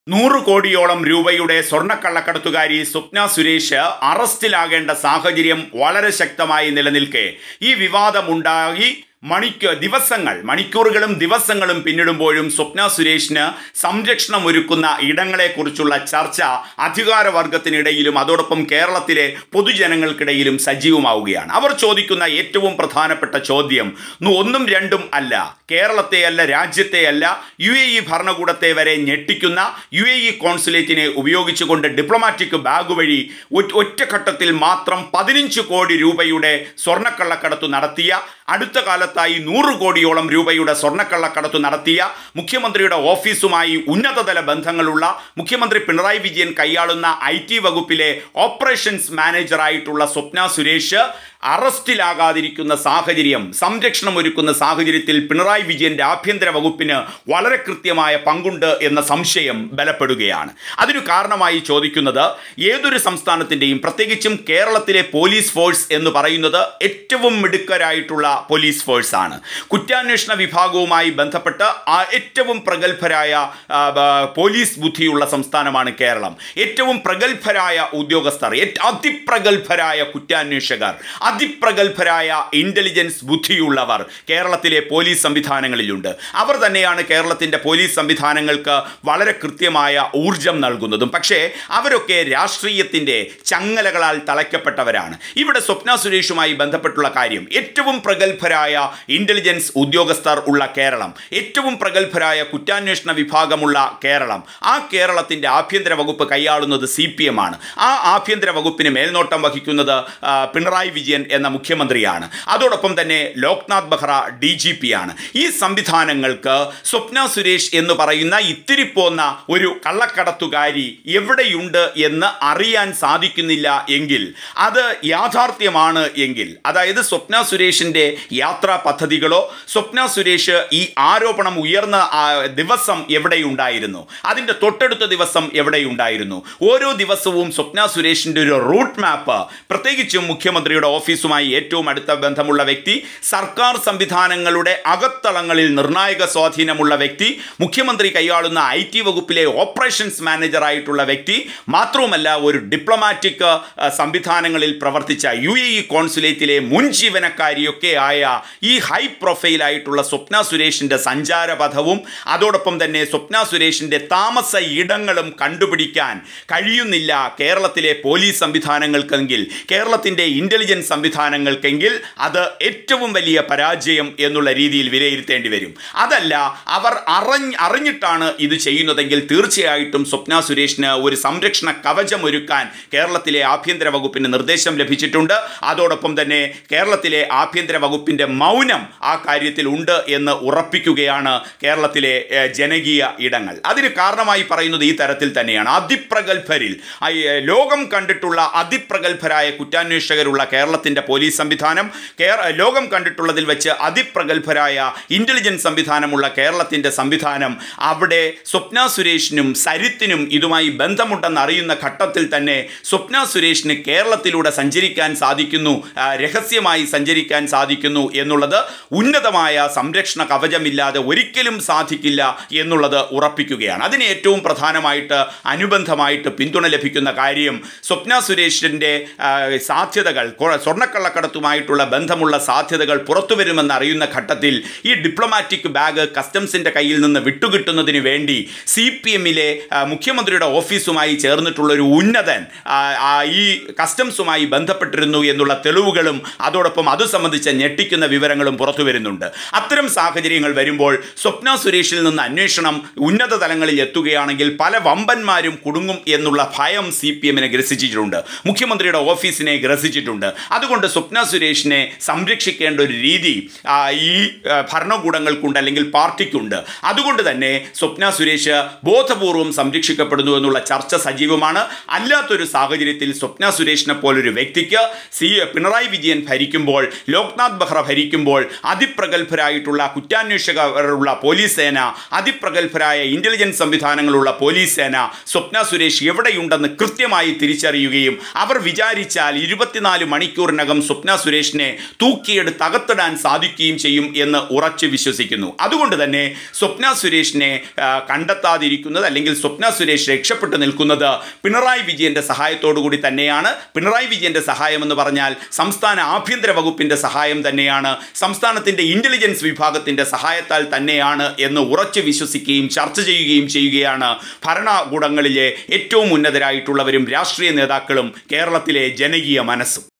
നൂറ് കോടിയോളം രൂപയുടെ സ്വർണ്ണക്കള്ളക്കടത്തുകാരി സ്വപ്ന സുരേഷ് അറസ്റ്റിലാകേണ്ട സാഹചര്യം വളരെ ശക്തമായി നിലനിൽക്കെ ഈ വിവാദമുണ്ടായി മണിക്ക് ദിവസങ്ങൾ മണിക്കൂറുകളും ദിവസങ്ങളും പിന്നിടുമ്പോഴും സ്വപ്ന സുരേഷിന് സംരക്ഷണം ഒരുക്കുന്ന ഇടങ്ങളെക്കുറിച്ചുള്ള ചർച്ച അധികാരവർഗത്തിനിടയിലും അതോടൊപ്പം കേരളത്തിലെ പൊതുജനങ്ങൾക്കിടയിലും സജീവമാവുകയാണ് അവർ ചോദിക്കുന്ന ഏറ്റവും പ്രധാനപ്പെട്ട ചോദ്യം ന്നു ഒന്നും രണ്ടും അല്ല കേരളത്തെയല്ല രാജ്യത്തെയല്ല യു എ ഇ ഭരണകൂടത്തെ വരെ ഞെട്ടിക്കുന്ന യു എ ഇ കോൺസുലേറ്റിനെ ഉപയോഗിച്ചുകൊണ്ട് ഡിപ്ലോമാറ്റിക് ബാഗ് വഴി ഒറ്റ- ഒറ്റഘട്ടത്തിൽ മാത്രം പതിനഞ്ച് കോടി രൂപയുടെ സ്വർണ്ണക്കള്ളക്കടത്ത് നടത്തിയ അടുത്ത കാലത്തായി നൂറ് കോടിയോളം രൂപയുടെ സ്വർണ്ണക്കള്ളക്കടത്ത് നടത്തിയ മുഖ്യമന്ത്രിയുടെ ഓഫീസുമായി ഉന്നതതല ബന്ധങ്ങളുള്ള മുഖ്യമന്ത്രി പിണറായി വിജയൻ കൈയാളുന്ന ഐ ടി വകുപ്പിലെ ഓപ്പറേഷൻസ് മാനേജറായിട്ടുള്ള സ്വപ്ന സുരേഷ് അറസ്റ്റിലാകാതിരിക്കുന്ന സാഹചര്യം സംരക്ഷണം ഒരുക്കുന്ന സാഹചര്യത്തിൽ പിണറായി വിജയന്റെ ആഭ്യന്തര വകുപ്പിന് വളരെ കൃത്യമായ പങ്കുണ്ട് എന്ന സംശയം ബലപ്പെടുകയാണ് അതിനു കാരണമായി ചോദിക്കുന്നത് ഏതൊരു സംസ്ഥാനത്തിൻ്റെയും പ്രത്യേകിച്ചും കേരളത്തിലെ പോലീസ് ഫോഴ്സ് എന്ന് പറയുന്നത് ഏറ്റവും മിടുക്കരായിട്ടുള്ള പോലീസ് ഫോഴ്സ് ആണ് കുറ്റാന്വേഷണ വിഭാഗവുമായി ബന്ധപ്പെട്ട് ആ ഏറ്റവും പ്രഗത്ഭരായ ആ, ബ- പോലീസ് ബുദ്ധിയുള്ള സംസ്ഥാനമാണ് കേരളം ഏറ്റവും പ്രഗത്ഭരായ ഉദ്യോഗസ്ഥർ ഏറ്റ- അതിപ്രഗത്ഭരായ കുറ്റാന്വേഷകർ അതിപ്രഗത്ഭരായ ഇന്റലിജൻസ് ബുദ്ധിയുള്ളവർ കേരളത്തിലെ പോലീസ് സംവിധാനങ്ങളിലുണ്ട് അവർ തന്നെയാണ് കേരളത്തിൻ്റെ പോലീസ് സംവിധാനങ്ങൾക്ക് വളരെ കൃത്യമായ ഊർജം നൽകുന്നതും പക്ഷേ അവരൊക്കെ രാഷ്ട്രീയത്തിൻ്റെ ചങ്ങലകളാൽ തളയ്ക്കപ്പെട്ടവരാണ് ഇവിടെ സ്വപ്ന സുരേഷുമായി ബന്ധപ്പെട്ടുള്ള കാര്യം ഏറ്റവും പ്രഗത്ഭരായ ഇന്റലിജൻസ് ഉദ്യോഗസ്ഥർ ഉള്ള കേരളം ഏറ്റവും പ്രഗത്ഭരായ കുറ്റാന്വേഷണ വിഭാഗമുള്ള കേരളം ആ കേരളത്തിൻ്റെ ആഭ്യന്തര വകുപ്പ് കൈയാളുന്നത് സി പി എം ആണ് ആ ആഭ്യന്തര വകുപ്പിന് മേൽനോട്ടം വഹിക്കുന്നത് ആ, പിണറായി വിജയൻ എന്ന മുഖ്യമന്ത്രിയാണ് അതോടൊപ്പം തന്നെ Loknath Behera D G P ആണ് ഈ സംവിധാനങ്ങൾക്ക് സ്വപ്ന സുരേഷ് എന്ന് പറയുന്ന ഇത്തിരി പോന്ന ഒരു കള്ളക്കടത്തുകാരി എവിടെയുണ്ട് എന്ന് അറിയാൻ സാധിക്കുന്നില്ല എങ്കിൽ അത് യാഥാർത്ഥ്യമാണ് എങ്കിൽ അതായത് സ്വപ്ന സുരേഷിൻ്റെ യാത്രാ പദ്ധതികളോ സ്വപ്ന സുരേഷ് ഈ ആരോപണം ഉയർന്ന ആ, ദിവസം എവിടെയുണ്ടായിരുന്നു അതിൻ്റെ തൊട്ടടുത്ത ദിവസം എവിടെയുണ്ടായിരുന്നു ഓരോ ദിവസവും സ്വപ്ന സുരേഷിൻ്റെ ഒരു റൂട്ട് മാപ്പ് പ്രത്യേകിച്ചും മുഖ്യമന്ത്രിയുടെ ഓഫീസുമായി ഏറ്റവും അടുത്ത ബന്ധമുള്ള വ്യക്തി സർക്കാർ സംവിധാനങ്ങളുടെ അകത്തളങ്ങളിൽ നിർണായക സ്വാധീനമുള്ള വ്യക്തി മുഖ്യമന്ത്രി കൈയാളുന്ന ഐ ടി വകുപ്പിലെ ഓപ്പറേഷൻസ് മാനേജറായിട്ടുള്ള വ്യക്തി മാത്രവുമല്ല ഒരു ഡിപ്ലോമാറ്റിക് ആ, സംവിധാനങ്ങളിൽ പ്രവർത്തിച്ച യു എ ഇ കോൺസുലേറ്റിലെ മുൻ ജീവനക്കാരിയൊക്കെ ആയ ഈ ഹൈ പ്രൊഫൈലായിട്ടുള്ള സ്വപ്ന സുരേഷിൻ്റെ സഞ്ചാരപഥവും അതോടൊപ്പം തന്നെ സ്വപ്ന സുരേഷിൻ്റെ താമസ ഇടങ്ങളും കണ്ടുപിടിക്കാൻ കഴിയുന്നില്ല കേരളത്തിലെ പോലീസ് സംവിധാനങ്ങൾക്കെങ്കിൽ കേരളത്തിൻ്റെ ഇൻ്റലിജൻസ് സംവിധാനങ്ങൾക്കെങ്കിൽ അത് ഏറ്റവും വലിയ പരാജയം എന്നുള്ള രീതിയിൽ വിലയിരുത്തേണ്ടി വരും അതല്ല അവർ അറിഞ്ഞ് അറിഞ്ഞിട്ടാണ് ഇത് ചെയ്യുന്നതെങ്കിൽ തീർച്ചയായിട്ടും സ്വപ്ന സുരേഷിന് ഒരു സംരക്ഷണ കവചം ഒരുക്കാൻ കേരളത്തിലെ ആഭ്യന്തര വകുപ്പിന് നിർദ്ദേശം ലഭിച്ചിട്ടുണ്ട് അതോടൊപ്പം തന്നെ കേരളത്തിലെ ആഭ്യന്തര വകുപ്പിൻ്റെ മൗനം ആ കാര്യത്തിൽ ഉണ്ട് എന്ന് ഉറപ്പിക്കുകയാണ് കേരളത്തിലെ ഏഹ്, ജനകീയ ഇടങ്ങൾ അതിന് കാരണമായി പറയുന്നത് ഈ തരത്തിൽ തന്നെയാണ് അതിപ്രഗത്ഭരിൽ ആ, ഏഹ്, ലോകം കണ്ടിട്ടുള്ള അതിപ്രഗത്ഭരായ കുറ്റാന്വേഷകരുള്ള കേരളത്തിൻ്റെ പോലീസ് സംവിധാനം കേര ലോകം കണ്ടിട്ടുള്ളതിൽ വെച്ച് അതിപ്രഗത്ഭരായ ഇൻ്റലിജൻസ് സംവിധാനമുള്ള കേരളത്തിൻ്റെ സംവിധാനം അവിടെ സ്വപ്ന സുരേഷിനും സരിത്തിനും ഇതുമായി ബന്ധമുണ്ടെന്ന് അറിയുന്ന ഘട്ടത്തിൽ തന്നെ സ്വപ്ന സുരേഷിന് കേരളത്തിലൂടെ സഞ്ചരിക്കാൻ സാധിക്കുന്നു ആ, രഹസ്യമായി സഞ്ചരിക്കാൻ സാധിക്കുന്നു എന്നുള്ളത് ഉന്നതമായ സംരക്ഷണ കവചമില്ലാതെ ഒരിക്കലും സാധിക്കില്ല എന്നുള്ളത് ഉറപ്പിക്കുകയാണ് അതിന് ഏറ്റവും പ്രധാനമായിട്ട് അനുബന്ധമായിട്ട് പിന്തുണ ലഭിക്കുന്ന കാര്യം സ്വപ്ന സുരേഷിൻ്റെ ആ, സാധ്യതകൾ കൊ- സ്വർണ്ണക്കള്ളക്കടത്തുമായിട്ടുള്ള ബന്ധമുള്ള സാധ്യതകൾ പുറത്തു വരുമെന്ന് അറിയുന്ന ഘട്ടത്തിൽ ഈ ഡിപ്ലോമാറ്റിക് ബാഗ് കസ്റ്റംസിൻ്റെ കയ്യിൽ നിന്ന് വിട്ടുകിട്ടുന്നതിന് വേണ്ടി സി പി എമ്മിലെ മുഖ്യമന്ത്രിയുടെ ഓഫീസുമായി ചേർന്നിട്ടുള്ള ഒരു ഉന്നതൻ ആ, ആ, ഈ കസ്റ്റംസുമായി ബന്ധപ്പെട്ടിരുന്നു എന്നുള്ള തെളിവുകളും അതോടൊപ്പം അത് സംബന്ധിച്ച ഞെട്ടിക്കുന്ന വിവരങ്ങളും പുറത്തു വരുന്നുണ്ട് അത്തരം സാഹചര്യങ്ങൾ വരുമ്പോൾ സ്വപ്ന സുരേഷിൽ നിന്ന് അന്വേഷണം ഉന്നത തലങ്ങളിൽ എത്തുകയാണെങ്കിൽ പല വമ്പന്മാരും കുടുങ്ങും എന്നുള്ള ഭയം സി പി എമ്മിനെ ഗ്രസിച്ചിട്ടുണ്ട് മുഖ്യമന്ത്രിയുടെ ഓഫീസിനെ ഗ്രസിച്ചിട്ടുണ്ട് അതുകൊണ്ട് സ്വപ്ന സുരേഷിനെ സംരക്ഷിക്കേണ്ട ഒരു രീതി ആ, ഈ ആ, ഭരണകൂടങ്ങൾക്കുണ്ട് അല്ലെങ്കിൽ പാർട്ടിക്കുണ്ട് അതുകൊണ്ട് തന്നെ സ്വപ്ന സുരേഷ് ബോധപൂർവം സംരക്ഷിക്കപ്പെടുന്നു എന്നുള്ള ചർച്ച സജീവമാണ് അല്ലാത്തൊരു സാഹചര്യത്തിൽ സ്വപ്ന സുരേഷിനെ പോലൊരു വ്യക്തിക്ക് സി പിണറായി വിജയൻ ഭരിക്കുമ്പോൾ ലോക്നാഥ് ബെഹ്റ ഭരിക്കുമ്പോൾ അതിപ്രഗത്ഭരായിട്ടുള്ള കുറ്റാന്വേഷകരുള്ള പോലീസ് സേന അതിപ്രഗത്ഭരായ ഇന്റലിജൻസ് സംവിധാനങ്ങളുള്ള പോലീസ് സേന സ്വപ്ന സുരേഷ് എവിടെയുണ്ടെന്ന് കൃത്യമായി തിരിച്ചറിയുകയും അവർ വിചാരിച്ചാൽ ഇരുപത്തിനാല് മണിക്കൂർ മണിക്കൂറിനകം സ്വപ്ന സുരേഷിനെ തൂക്കിയെടുത്ത് അകത്തിടാൻ സാധിക്കുകയും ചെയ്യും എന്ന് ഉറച്ചു വിശ്വസിക്കുന്നു അതുകൊണ്ട് തന്നെ സ്വപ്ന സുരേഷിനെ ആ, കണ്ടെത്താതിരിക്കുന്നത് അല്ലെങ്കിൽ സ്വപ്ന സുരേഷ് രക്ഷപ്പെട്ടു നിൽക്കുന്നത് പിണറായി വിജയന്റെ സഹായത്തോടു കൂടി തന്നെയാണ് പിണറായി വിജയന്റെ സഹായം എന്ന് പറഞ്ഞാൽ സംസ്ഥാന ആഭ്യന്തര വകുപ്പിന്റെ സഹായം തന്നെയാണ് സംസ്ഥാനത്തിന്റെ ഇന്റലിജൻസ് വിഭാഗത്തിന്റെ സഹായത്താൽ തന്നെയാണ് എന്ന് ഉറച്ചു വിശ്വസിക്കുകയും ചർച്ച ചെയ്യുകയും ചെയ്യുകയാണ് ഭരണകൂടങ്ങളിലെ ഏറ്റവും ഉന്നതരായിട്ടുള്ളവരും രാഷ്ട്രീയ നേതാക്കളും കേരളത്തിലെ ജനകീയ മനസ്സും